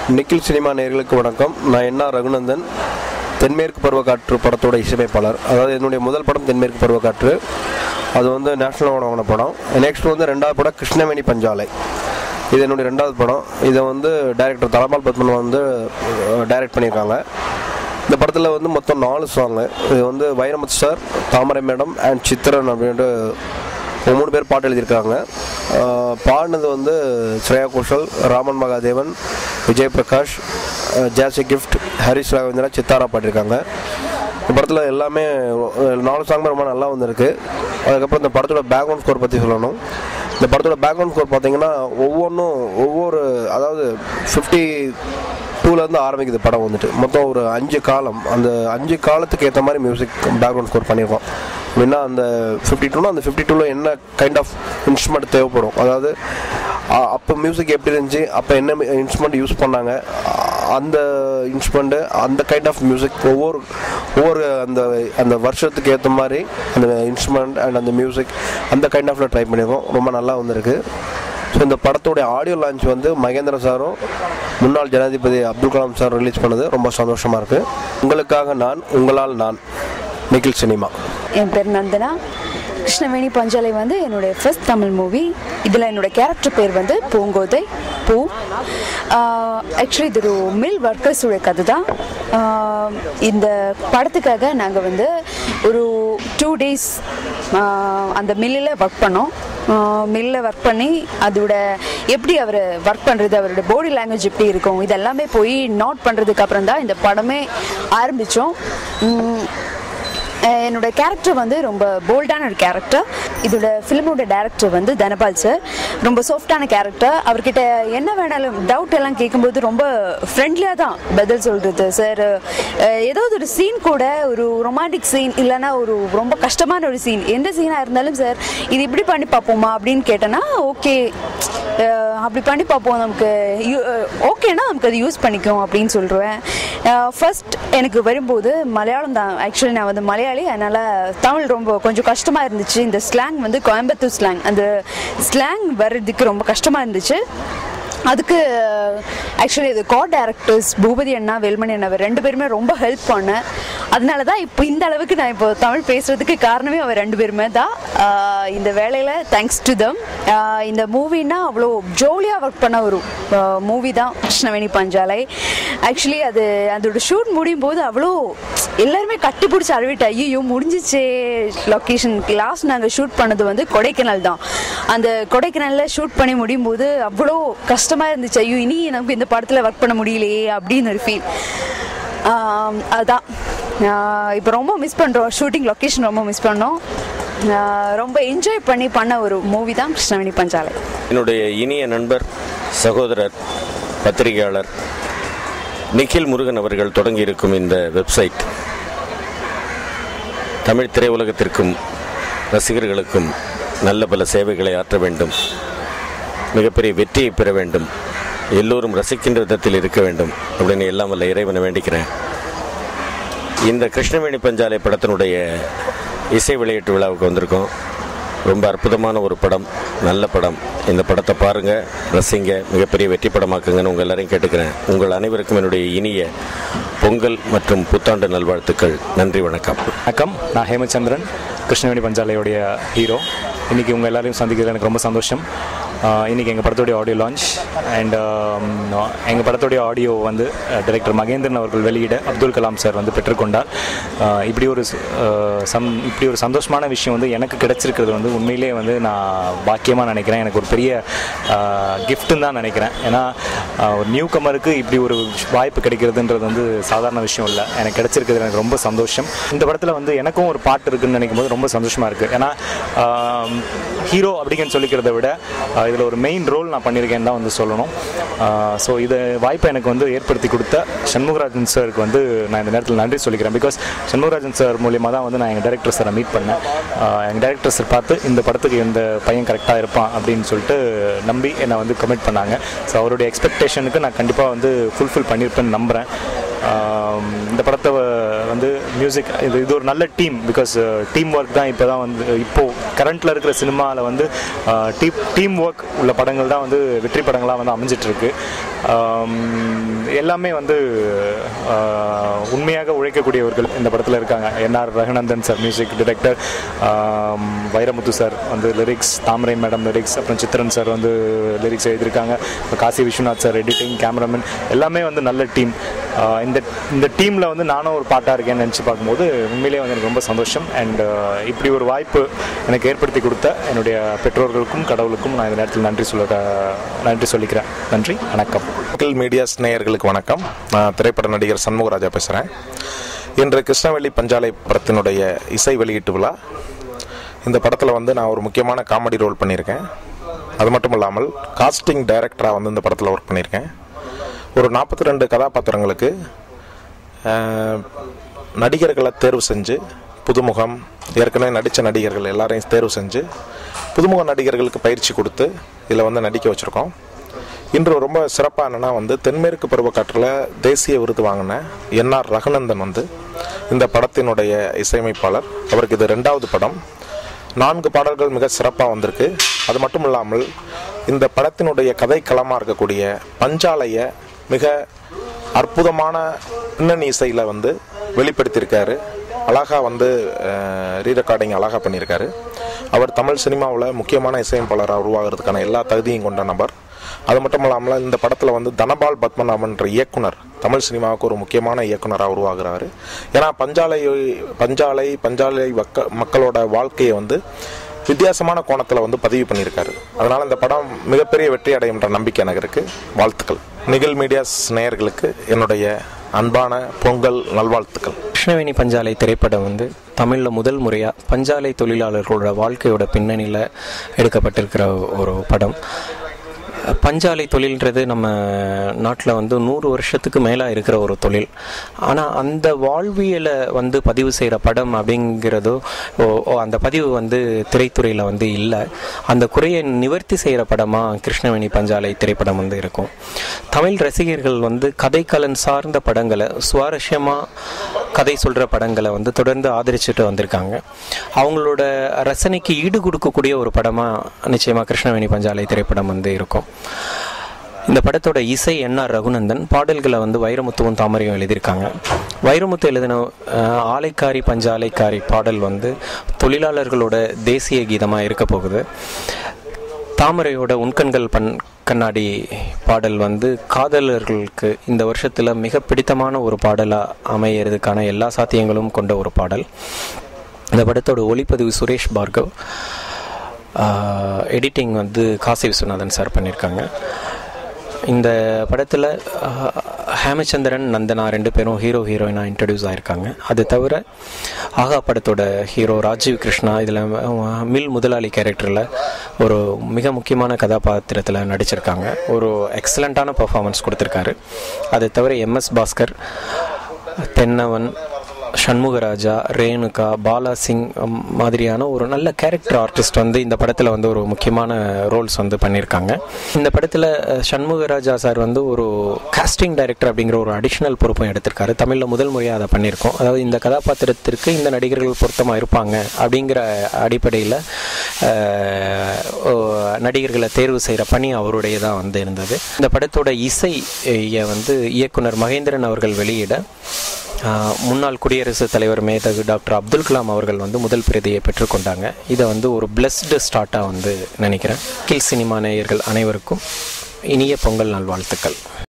Nikhil cinema நேயர்களுக்கு வணக்கம் நான் என்ன ரகுநந்தன் தென்மேற்கு பருவக்காற்று படத்தோட இசையமைப்பாளர் அதாவது என்னுடைய முதல் படம் தென்மேற்கு பருவக்காற்று அது வந்து நேஷனல் அவார்டு வாங்கின படம் நெக்ஸ்ட் வந்து ரெண்டாவது படம் கிருஷ்ணவேணி பஞ்சாலை இது என்னுடைய ரெண்டாவது படம் இதை வந்து டைரக்டர் தலபால் பத்மன் வந்து டைரக்ட் பண்ணியிருக்காங்க இந்த படத்தில் வந்து மொத்தம் நாலு சாங்கு இது வந்து Vairamuthu sir Thamarai madam and Chithran அப்படின்ட்டு ஒரு மூணு பேர் பாட்டு எழுதியிருக்காங்க ஆஹ் பாடினது வந்து ஸ்ரேயா கோஷல் ராமன் மகாதேவன் விஜய் பிரகாஷ் ஆஹ் ஜாசி கிஃப்ட் ஹரிஷ் ராகவேந்திரா சித்தாரா பாடியிருக்காங்க இந்த படத்தில் எல்லாமே அஹ் நாலு சாங்குமே ரொம்ப நல்லா வந்திருக்கு அதுக்கப்புறம் இந்த படத்தோட பேக்ரவுண்ட் ஸ்கோர் பற்றி சொல்லணும் இந்த படத்தோட பேக்ரவுண்ட் ஸ்கோர் பார்த்தீங்கன்னா ஒவ்வொன்றும் ஒவ்வொரு அதாவது ஃபிஃப்டி டூலேருந்து ஆரம்பிக்குது படம் வந்துட்டு மொத்தம் ஒரு அஞ்சு காலம் அந்த அஞ்சு காலத்துக்கு ஏற்ற மாதிரி மியூசிக் பேக்ரவுண்ட் ஸ்கோர் பண்ணியிருக்கோம் அப்படின்னா அந்த ஃபிஃப்டி டூனா அந்த ஃபிஃப்டி டூவில் என்ன கைண்ட் ஆஃப் இன்ஸ்ட்ருமெண்ட் தேவைப்படும் அதாவது அ- அப்போ மியூசிக் எப்படி இருந்துச்சு அப்போ என்ன இன்ஸ்ட்ருமெண்ட் யூஸ் பண்ணாங்க அ- அந்த இன்ஸ்ட்ருமெண்ட்டு அந்த கைண்ட் ஆஃப் மியூசிக் ஒவ்வொரு ஒவ்வொரு அந்த அந்த வருஷத்துக்கு ஏற்ற மாதிரி அந்த இன்ஸ்ட்ருமெண்ட் அண்ட் அந்த மியூசிக் அந்த கைண்ட் ஆஃப்ல ட்ரை பண்ணியிருக்கோம் ரொம்ப நல்லா வந்திருக்கு ஸோ இந்த படத்தோடைய ஆடியோ லான்ச் வந்து மகேந்திர சாரும் முன்னாள் ஜனாதிபதி அப்துல் கலாம் சார் ரிலீஸ் பண்ணது ரொம்ப சந்தோஷமாக இருக்குது உங்களுக்காக நான் உங்களால் நான் நிகில் சினிமா என் பேர் நந்தனா கிருஷ்ணவேணி பஞ்சாலை வந்து என்னுடைய ஃபர்ஸ்ட் தமிழ் மூவி இதில் என்னோட கேரக்டர் பேர் வந்து பூங்கோதை பூ ஆக்சுவலி இது ஒரு மில் ஒர்க்கர்ஸோட கதை தான் ஆஹ் இந்த படத்துக்காக நாங்கள் வந்து ஒரு டூ டேஸ் அந்த மில்லில் ஒர்க் பண்ணோம் மில்லில் ஒர்க் பண்ணி அதோட எப்படி அவர் ஒர்க் பண்ணுறது அவரோட பாடி லாங்குவேஜ் எப்படி இருக்கும் இதெல்லாமே போய் நோட் பண்ணுறதுக்கு அப்புறம் தான் இந்த படமே ஆரம்பித்தோம் அஹ் என்னோட கேரக்டர் வந்து ரொம்ப போல்டான ஒரு கேரக்டர் இதோட ஃபிலிமோட டேரக்டர் வந்து தனபால் சார் ரொம்ப சாஃப்டான கேரக்டர் அவர்கிட்ட என்ன வேணாலும் டவுட் எல்லாம் கேட்கும்போது ரொம்ப ஃப்ரெண்ட்லியாக தான் பதில் சொல்கிறது சார் ஏதாவது ஒரு சீன் கூட ஒரு ரொமான்டிக் சீன் இல்லைன்னா ஒரு ரொம்ப கஷ்டமான ஒரு சீன் எந்த சீனாக இருந்தாலும் சார் இது இப்படி பண்ணி பார்ப்போமா அப்படின்னு கேட்டேன்னா ஓகே அப்படி பண்ணி பார்ப்போம் நமக்கு ஓகேனா நமக்கு அது யூஸ் பண்ணிக்கும் அப்படின்னு சொல்லிடுவேன் ஃபர்ஸ்ட் எனக்கு வரும்போது மலையாளம் தான் ஆக்சுவலி நான் வந்து மலையாளி அதனால் தமிழ் ரொம்ப கொஞ்சம் கஷ்டமாக இருந்துச்சு இந்த ஸ்லாங் வந்து கோயம்புத்தூர் ஸ்லாங் அந்த ஸ்லாங் வர்றதுக்கு ரொம்ப கஷ்டமாக இருந்துச்சு அதுக்கு ஆக்சுவலி இது கோ டேரக்டர்ஸ் பூபதி அண்ணா வேல்மணி அண்ணா இவர் ரெண்டு பேருமே ரொம்ப ஹெல்ப் பண்ணேன் அதனால தான் இப்போ இந்த அளவுக்கு நான் இப்போ தமிழ் பேசுறதுக்கு காரணமே அவர் ரெண்டு பேருமே தான் ஆஹ் இந்த வேலையில் தேங்க்ஸ் டு தம் இந்த மூவின்னா அவ்வளோ ஜோலியாக ஒர்க் பண்ண ஒரு மூவி தான் கிருஷ்ணவேணி பஞ்சாலை ஆக்சுவலி அது அதோட ஷூட் முடியும் போது அவ்வளோ எல்லாருமே கட்டி பிடிச்சி அழுவிட்டு ஐயோ முடிஞ்சிச்சே லொக்கேஷன் லாஸ்ட் நாங்கள் ஷூட் பண்ணது வந்து கொடைக்கானல் தான் அந்த கொடைக்கானலில் ஷூட் பண்ணி முடியும் போது அவ்வளோ கஷ்டமாக இருந்துச்சு ஐயோ இனி நமக்கு இந்த படத்தில் ஒர்க் பண்ண முடியலையே அப்படின்னு ஒரு ஃபீல் அதுதான் இப்போ ரொம்ப மிஸ் பண்ணுறோம் ஷூட்டிங் லொக்கேஷன் ரொம்ப மிஸ் பண்ணோம் ஆஹ் ரொம்ப என்ஜாய் பண்ணி பண்ண ஒரு மூவி தான் கிருஷ்ணவேணி பஞ்சாலை என்னுடைய இனிய நண்பர் சகோதரர் பத்திரிகையாளர் நிখিல் முருகன் அவர்கள் தொடங்கியிருக்கும் இந்த வெப்சைட் தமிழ் திரையுலகத்திற்கும் ரசிகர்களுக்கும் நல்ல பல சேவைகளை ஆற்ற வேண்டும் மிகப்பெரிய வெற்றியை பெற வேண்டும் எல்லோரும் ரசிக்கின்ற விதத்தில் இருக்க வேண்டும் அப்படின்னு எல்லாம் வல்ல இறைவனை வேண்டிக்கிறேன் இந்த கிருஷ்ணவேணி பஞ்சாலை படத்தினுடைய இசை வெளியீட்டு விழாவுக்கு வந்திருக்கோம் ரொம்ப அற்புதமான ஒரு படம் நல்ல படம் இந்த படத்தை பாருங்க ரசிங்க மிகப்பெரிய வெற்றி படமாக்குங்கன்னு உங்கள் எல்லாரையும் கேட்டுக்கிறேன் உங்கள் அனைவருக்கும் என்னுடைய இனிய பொங்கல் மற்றும் புத்தாண்டு நல்வாழ்த்துக்கள் நன்றி வணக்கம் வணக்கம் நான் ஹேமச்சந்திரன் கிருஷ்ணவேணி பஞ்சாலையோடைய ஹீரோ இன்றைக்கி உங்கள் எல்லாரையும் சந்திக்கிறது எனக்கு ரொம்ப சந்தோஷம் ஆஹ் இன்னைக்கு எங்கள் படத்தோடைய ஆடியோ லான்ச் அண்ட் எங்கள் படத்தோடைய ஆடியோ வந்து டைரக்டர் மகேந்திரன் அவர்கள் வெளியிட அப்துல் கலாம் சார் வந்து பெற்றுக்கொண்டார் ஆஹ் இப்படி ஒரு ச- ஆஹ் சம் இப்படி ஒரு சந்தோஷமான விஷயம் வந்து எனக்கு கிடைச்சிருக்கிறது வந்து உண்மையிலே வந்து நான் பாக்கியமாக நினைக்கிறேன் எனக்கு ஒரு பெரிய கிஃப்ட்டுன்னு தான் நினைக்கிறேன் ஏன்னா ஆஹ் ஒரு நியூ கமருக்கு இப்படி ஒரு வாய்ப்பு கிடைக்கிறதுன்றது வந்து சாதாரண விஷயம் இல்லை எனக்கு கிடைச்சிருக்கிறது எனக்கு ரொம்ப சந்தோஷம் இந்த படத்தில் வந்து எனக்கும் ஒரு பாட்டு இருக்குன்னு நினைக்கும் போது ரொம்ப சந்தோஷமாக இருக்குது ஏன்னா ஹீரோ அப்படிங்கன்னு சொல்லிக்கிறத விட இதில் ஒரு மெயின் ரோல் நான் பண்ணியிருக்கேன்னு தான் வந்து சொல்லணும் ஸோ இதை வாய்ப்பை எனக்கு வந்து ஏற்படுத்தி கொடுத்த சண்முகராஜன் சாருக்கு வந்து நான் இந்த நேரத்தில் நன்றி சொல்லிக்கிறேன் பிகாஸ் சண்முகராஜன் சார் மூலியமாக தான் வந்து நான் எங்கள் டேரக்டர் சாரை மீட் பண்ணேன் ஆஹ் எங்கள் டேரக்டர் சார் பார்த்து இந்த படத்துக்கு இந்த பையன் கரெக்டாக இருப்பான் அப்படின்னு சொல்லிட்டு நம்பி என்னை வந்து கமிட் பண்ணாங்க ஸோ அவருடைய எக்ஸ்பெக்டேஷனுக்கு நான் கண்டிப்பாக வந்து ஃபுல்ஃபில் பண்ணியிருப்பேன்னு நம்புகிறேன் ஆம், இந்த படத்தை வ- வந்து மியூசிக் இது இது ஒரு நல்ல டீம் பிகாஸ் டீம் ஒர்க் தான் இப்போ தான் வந்து இப்போது கரண்ட்டில் இருக்கிற சினிமாவில் வந்து டீம் டீம் ஒர்க் உள்ள படங்கள் தான் வந்து வெற்றி படங்களாக வந்து அமைஞ்சிட்டு இருக்கு ஆம், எல்லாமே வந்து ஆஹ், உண்மையாக உழைக்கக்கூடியவர்கள் இந்த படத்தில் இருக்காங்க NR Raghunandan sir music director Vairamuthu sir வந்து லிரிக்ஸ் தாமரை மேடம் லிரிக்ஸ் அப்புறம் சித்ரன் சார் வந்து லிரிக்ஸ் எழுதியிருக்காங்க இப்போ Kasi Viswanath sir editing cameraman எல்லாமே வந்து நல்ல டீம் இந்த இந்த டீமில் வந்து நானும் ஒரு பாட்டாக இருக்கேன்னு நினச்சி பார்க்கும்போது உண்மையிலேயே வந்து எனக்கு ரொம்ப சந்தோஷம் அண்ட் இப்படி ஒரு வாய்ப்பு எனக்கு ஏற்படுத்தி கொடுத்த என்னுடைய பெற்றோர்களுக்கும் கடவுளுக்கும் நான் இந்த நேரத்தில் நன்றி சொல்ல நன்றி சொல்லிக்கிறேன் நன்றி வணக்கம் லோக்கல் மீடியாஸ் நேயர்களுக்கு வணக்கம் நான் திரைப்பட நடிகர் சண்முகராஜா பேசுகிறேன் இன்று கிருஷ்ணவெளி பஞ்சாலை படத்தினுடைய இசை வெளியீட்டு விழா இந்த படத்தில் வந்து நான் ஒரு முக்கியமான காமெடி ரோல் பண்ணியிருக்கேன் அது மட்டும் இல்லாமல் காஸ்டிங் டைரக்டராக வந்து இந்த படத்தில் ஒர்க் பண்ணியிருக்கேன் ஒரு நாற்பத்தி ரெண்டு கதாபாத்திரங்களுக்கு அஹ், நடிகர்களை தேர்வு செஞ்சு புதுமுகம் ஏற்கனவே நடித்த நடிகர்கள் எல்லாரையும் தேர்வு செஞ்சு புதுமுக நடிகர்களுக்கு பயிற்சி கொடுத்து இதில் வந்து நடிக்க வச்சுருக்கோம் இன்று ரொம்ப சிறப்பாக என்னன்னா வந்து தென்மேற்கு பருவக்காற்றில் தேசிய விருது வாங்கின என்ஆர் ரகுநந்தன் வந்து இந்த படத்தினுடைய இசையமைப்பாளர் அவருக்கு இது ரெண்டாவது படம் நான்கு பாடல்கள் மிக சிறப்பாக வந்திருக்கு அது மட்டும் இல்லாமல் இந்த படத்தினுடைய கதைக்களமாக இருக்கக்கூடிய பஞ்சாலைய மிக அற்புதமான பின்னணி இசையில் வந்து வெளிப்படுத்தியிருக்காரு அழகாக வந்து ரீ ரெக்கார்டிங் அழகாக பண்ணியிருக்காரு அவர் தமிழ் சினிமாவில் முக்கியமான இசையமைப்பாளராக உருவாகிறதுக்கான எல்லா தகுதியும் கொண்ட நபர் அது மட்டும் இல்லாமல் இந்த படத்தில் வந்து தனபால் பத்மநாபன்ற இயக்குனர் தமிழ் சினிமாவுக்கு ஒரு முக்கியமான இயக்குனராக உருவாகிறாரு ஏன்னா பஞ்சாலை பஞ்சாலை பஞ்சாலை வக்க மக்களோட வாழ்க்கையை வந்து வித்தியாசமான கோணத்தில் வந்து பதிவு பண்ணியிருக்காரு அதனால் இந்த படம் மிகப்பெரிய வெற்றி அடையும்ன்ற நம்பிக்கை எனக்கு இருக்குது வாழ்த்துக்கள் நிகழ் மீடியாஸ் நேயர்களுக்கு என்னுடைய அன்பான பொங்கல் நல்வாழ்த்துக்கள் கிருஷ்ணவேணி பஞ்சாலை திரைப்படம் வந்து தமிழில் முதல் முறையாக பஞ்சாலை தொழிலாளர்களோட வாழ்க்கையோட பின்னணியில் எடுக்கப்பட்டிருக்கிற ஒரு படம் பஞ்சாலை தொழில்ன்றது நம்ம நாட்டில் வந்து நூறு வருஷத்துக்கு மேலே இருக்கிற ஒரு தொழில் ஆனால் அந்த வாழ்வியலை வந்து பதிவு செய்கிற படம் அப்படிங்கிறதோ ஓ ஓ, அந்த பதிவு வந்து திரைத்துறையில் வந்து இல்லை அந்த குறையை நிவர்த்தி செய்கிற படமாக கிருஷ்ணவேணி பஞ்சாலை திரைப்படம் வந்து இருக்கும் தமிழ் ரசிகர்கள் வந்து கதைக்கலன் சார்ந்த படங்களை சுவாரஸ்யமாக கதை சொல்கிற படங்களை வந்து தொடர்ந்து ஆதரிச்சுட்டு வந்திருக்காங்க அவங்களோட ரசனைக்கு ஈடு கொடுக்கக்கூடிய ஒரு படமாக நிச்சயமாக கிருஷ்ணவேணி பஞ்சாலை திரைப்படம் வந்து இருக்கும் இந்த படத்தோட இசை என்ஆர் ரகுநந்தன் பாடல்களை வந்து வைரமுத்துவும் தாமரையும் எழுதியிருக்காங்க வைரமுத்து எழுதின அஹ், ஆலைக்காரி பஞ்சாலைக்காரி பாடல் வந்து தொழிலாளர்களோட தேசிய கீதமாக இருக்க போகுது தாமரையோட உண்கண்கள் பண் கண்ணாடி பாடல் வந்து காதலர்களுக்கு இந்த வருஷத்தில் மிக பிடித்தமான ஒரு பாடலாக அமையறதுக்கான எல்லா சாத்தியங்களும் கொண்ட ஒரு பாடல் இந்த படத்தோட ஒளிப்பதிவு சுரேஷ் பார்கவ் எடிட்டிங் வந்து காசி விஸ்வநாதன் சார் பண்ணியிருக்காங்க இந்த படத்தில் ஹேமச்சந்திரன் நந்தனா ரெண்டு பேரும் ஹீரோ ஹீரோயினாக இன்ட்ரடியூஸ் ஆயிருக்காங்க அது தவிர ஆகா படத்தோட ஹீரோ ராஜீவ் கிருஷ்ணா இதில் மில் முதலாளி கேரக்டரில் ஒரு மிக முக்கியமான கதாபாத்திரத்தில் நடிச்சிருக்காங்க ஒரு எக்ஸலண்ட்டான பர்ஃபார்மன்ஸ் கொடுத்துருக்காரு அது தவிர எம்எஸ் பாஸ்கர் தென்னவன் சண்முகராஜா ரேணுகா பாலா சிங் ம், மாதிரியான ஒரு நல்ல கேரக்டர் ஆர்டிஸ்ட் வந்து இந்த படத்தில் வந்து ஒரு முக்கியமான ரோல்ஸ் வந்து பண்ணியிருக்காங்க இந்த படத்தில் அஹ், சண்முகராஜா சார் வந்து ஒரு காஸ்டிங் டைரக்டர் அப்படிங்கிற ஒரு அடிஷ்னல் பொறுப்பும் எடுத்திருக்காரு தமிழில் முதல் முறையாக அதை பண்ணியிருக்கோம் அதாவது இந்த கதாபாத்திரத்திற்கு இந்த நடிகர்கள் பொருத்தமாக இருப்பாங்க அப்படிங்கிற அடிப்படையில் நடிகர்களை தேர்வு செய்கிற பணி அவருடையதாக வந்து இருந்தது இந்த படத்தோட இசையை வந்து இயக்குனர் மகேந்திரன் அவர்கள் வெளியிட ஆஹ் முன்னாள் குடியரசுத் தலைவர் மேதகு டாக்டர் அப்துல் கலாம் அவர்கள் வந்து முதல் பிரதியை பெற்றுக்கொண்டாங்க இதை வந்து ஒரு பிளஸ்டு ஸ்டார்ட்டாக வந்து நினைக்கிறேன் கில் சினிமா நேயர்கள் அனைவருக்கும் இனிய பொங்கல் நல்வாழ்த்துக்கள்